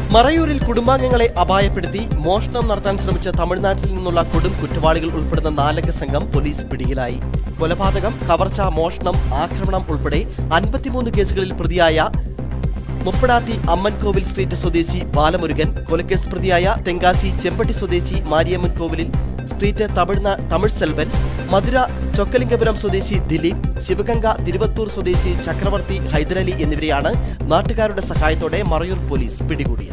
മറയൂരിൽ കുടുംബാംഗങ്ങളെ അപായപ്പെടുത്തി മോഷണം നടത്താൻ ശ്രമിച്ച തമിഴ്നാട്ടിൽ നിന്നുള്ള കൊടും കുറ്റവാളികൾ ഉൾപ്പെടുന്ന നാലംഗ സംഘം പോലീസ് പിടിയിലായി കൊലപാതകം കവർച്ച മോഷണം ആക്രമണം ഉൾപ്പെടെ അൻപത്തിമൂന്ന് കേസുകളിൽ പ്രതിയായ മുപ്പടാത്തി അമ്മൻകോവിൽ സ്ട്രീറ്റ് സ്വദേശി ബാലമുരുകൻ കൊലക്കേസ് പ്രതിയായ തെങ്കാശി ചെമ്പട്ടി സ്വദേശി മാരിയമ്മൻ കോവിലിൽ സ്ട്രീറ്റ് തമിഴ്ന തമിഴ് സെൽവൻ മധുര ചൊക്കലിംഗപുരം സ്വദേശി ദിലീപ് ശിവഗംഗ തിരുവത്തൂർ സ്വദേശി ചക്രവർത്തി ഹൈദരലി എന്നിവരെയാണ് നാട്ടുകാരുടെ സഹായത്തോടെ മറയൂർ പോലീസ് പിടികൂടിയത്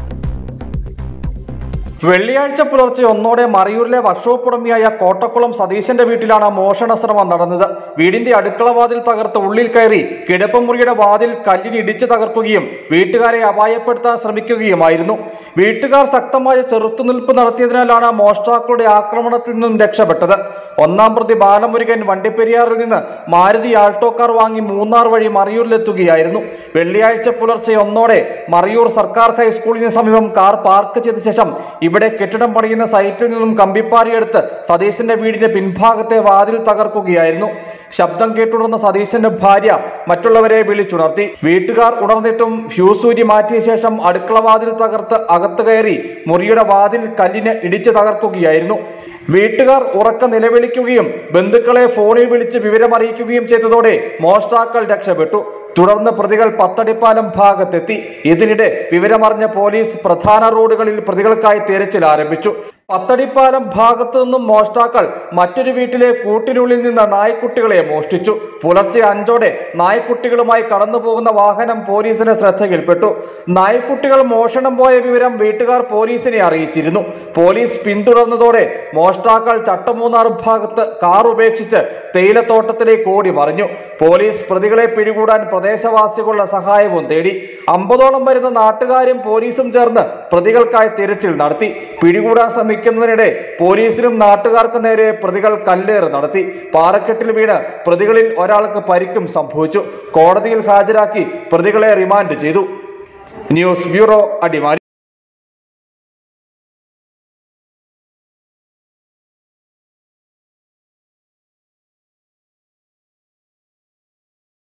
വെള്ളിയാഴ്ച പുലർച്ചെ ഒന്നോടെ മറയൂരിലെ വർക്ക്ഷോപ്പ് ഉടമയായ കോട്ടക്കുളം സതീശന്റെ വീട്ടിലാണ് മോഷണ ശ്രമം നടന്നത് വീടിന്റെ അടുക്കള വാതിൽ തകർത്ത് ഉള്ളിൽ കയറി കിടപ്പുമുറിയുടെ വാതിൽ കല്ലിന് ഇടിച്ചു തകർക്കുകയും വീട്ടുകാരെ അപായപ്പെടുത്താൻ ശ്രമിക്കുകയുമായിരുന്നു വീട്ടുകാർ ശക്തമായ ചെറുത്തുനിൽപ്പ് നടത്തിയതിനാലാണ് മോഷ്ടാക്കളുടെ ആക്രമണത്തിൽ നിന്നും രക്ഷപ്പെട്ടത് ഒന്നാം പ്രതി ബാലമുരുകൻ വണ്ടിപ്പെരിയാറിൽ നിന്ന് മാരുതി ആൾട്ടോ കാർ വാങ്ങി മൂന്നാർ വഴി മറയൂരിലെത്തുകയായിരുന്നു വെള്ളിയാഴ്ച പുലർച്ചെ ഒന്നോടെ മറയൂർ സർക്കാർ ഹൈസ്കൂളിന് സമീപം കാർ പാർക്ക് ചെയ്ത ശേഷം ഇവിടെ കെട്ടിടം പണിയുന്ന സൈറ്റിൽ നിന്നും കമ്പിപ്പാരിയെടുത്ത് സതീശന്റെ വീടിന്റെ പിൻഭാഗത്തെ വാതിൽ തകർക്കുകയായിരുന്നു ശബ്ദം കേട്ടുണർന്ന സതീശന്റെ ഭാര്യ മറ്റുള്ളവരെ വിളിച്ചുണർത്തി വീട്ടുകാർ ഉണർന്നിട്ടും ഫ്യൂസ് ഊരി മാറ്റിയ ശേഷം അടുക്കള വാതിൽ തകർത്ത് അകത്ത് കയറി മുറിയുടെ വാതിൽ കല്ലിന് ഇടിച്ചു തകർക്കുകയായിരുന്നു വീട്ടുകാർ ഉറക്ക നിലവിളിക്കുകയും ബന്ധുക്കളെ ഫോണിൽ വിളിച്ച് വിവരമറിയിക്കുകയും ചെയ്തതോടെ മോഷ്ടാക്കൾ രക്ഷപ്പെട്ടു തുടർന്ന് പ്രതികൾ പത്തടിപ്പാലം ഭാഗത്തെത്തി ഇതിനിടെ വിവരമറിഞ്ഞ പോലീസ് പ്രധാന റോഡുകളിൽ പ്രതികൾക്കായി തിരച്ചിൽ ആരംഭിച്ചു പത്തടിപ്പാലം ഭാഗത്തു നിന്നും മോഷ്ടാക്കൾ മറ്റൊരു വീട്ടിലെ കൂട്ടിനുള്ളിൽ നിന്ന് നായ്ക്കുട്ടികളെ മോഷ്ടിച്ചു പുലർച്ചെ അഞ്ചോടെ നായ്ക്കുട്ടികളുമായി കടന്നു പോകുന്ന വാഹനം പോലീസിന്റെ ശ്രദ്ധയിൽപ്പെട്ടു നായ്ക്കുട്ടികൾ മോഷണം പോയ വിവരം വീട്ടുകാർ പോലീസിനെ അറിയിച്ചിരുന്നു പോലീസ് പിന്തുടർന്നതോടെ മോഷ്ടാക്കൾ ചട്ടമൂന്നാർ ഭാഗത്ത് കാർ ഉപേക്ഷിച്ച് തേയിലത്തോട്ടത്തിലേക്ക് ഓടി മറിഞ്ഞു പോലീസ് പ്രതികളെ പിടികൂടാൻ പ്രദേശവാസികളുടെ സഹായവും തേടി അമ്പതോളം വരുന്ന നാട്ടുകാരും പോലീസും ചേർന്ന് പ്രതികൾക്കായി തിരച്ചിൽ നടത്തി പിടികൂടാൻ ശ്രമിക്കുന്നതിനിടെ പോലീസിനും നാട്ടുകാർക്ക് നേരെ പ്രതികൾ കല്ലേറ് നടത്തി പാറക്കെട്ടിൽ വീണ് പ്രതികളിൽ ഒരാൾക്ക് പരിക്കും സംഭവിച്ചു കോടതിയിൽ ഹാജരാക്കി പ്രതികളെ റിമാൻഡ് ചെയ്തു ന്യൂസ് ബ്യൂറോ അടിമാലി